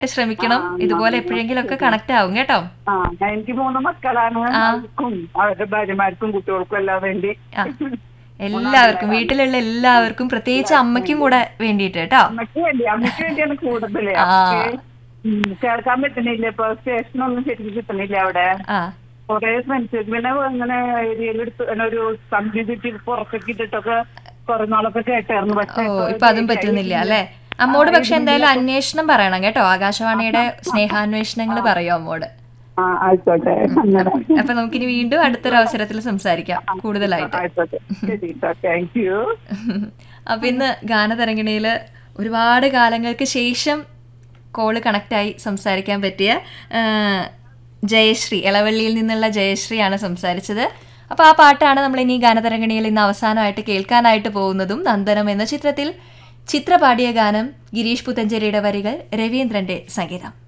ശ്രമിക്കണം ഇതുപോലെ എപ്പോഴെങ്കിലും ഒക്കെ കണക്ട് ആവും കേട്ടോ ആ എനിക്ക് മൂന്ന് മക്കളാണ് അവർക്കും അവരുടെ ഭാര്യമാർക്കും കുട്ടികൾക്കും എല്ലാം വേണ്ടി ആ. എല്ലാവർക്കും വീട്ടിലുള്ള എല്ലാവർക്കും പ്രത്യേകിച്ച് അമ്മയ്ക്കും കൂടെ വേണ്ടിയിട്ട് കേട്ടോ അമ്മയ്ക്ക് വേണ്ടി അമ്മയ്ക്ക് വേണ്ടിയാണ് കൂടുതല് ആ. അമ്മയ്ക്ക് ഉം, കേൾക്കാൻ പറ്റുന്നില്ല ഇപ്പൊ സ്റ്റേഷനൊന്നും ശരിക്കും കിട്ടുന്നില്ല അവിടെ ആ കൊറേ ഫ്രണ്ട്സ് പിന്നെ ഇങ്ങനെ ഏരിയയിലെടുത്ത് ഇങ്ങനെ ഒരു കമ്പ്യൂട്ടർ പുറത്തേക്ക് ഇട്ടിട്ടൊക്കെ കുറെ നാളൊക്കെ കേട്ടായിരുന്നു ഓ പക്ഷെ ഇപ്പൊ അതും പറ്റുന്നില്ല അല്ലെ അമ്മോട് പക്ഷെ എന്തായാലും അന്വേഷണം പറയണം കേട്ടോ ആകാശവാണിയുടെ സ്നേഹാന്വേഷണങ്ങൾ പറയൂ അമ്മോട് ആ ആയിക്കോട്ടെ അങ്ങനെ അപ്പൊ നമുക്കിനി വീണ്ടും അടുത്തൊരു അവസരത്തിൽ സംസാരിക്കാം കൂടുതലായിട്ട് ആയിക്കോട്ടെ ശരി താങ്ക് യു അപ്പൊ ഇന്ന് ഗാനതരംഗിണിയില് ഒരുപാട് കാലങ്ങൾക്ക് ശേഷം കോള് കണക്റ്റായി സംസാരിക്കാൻ പറ്റിയ ആ, ജയശ്രീ ഇളവള്ളിയിൽ നിന്നുള്ള ജയശ്രീയാണ് സംസാരിച്ചത് അപ്പോൾ ആ പാട്ടാണ് നമ്മൾ ഇനി ഗാനതരംഗിണിയിൽ ഇന്ന് അവസാനമായിട്ട് കേൾക്കാനായിട്ട് പോകുന്നതും നന്ദനം എന്ന ചിത്രത്തിൽ ചിത്ര പാടിയ ഗാനം ഗിരീഷ് പുത്തഞ്ചേരിയുടെ വരികൾ രവീന്ദ്രന്റെ സംഗീതം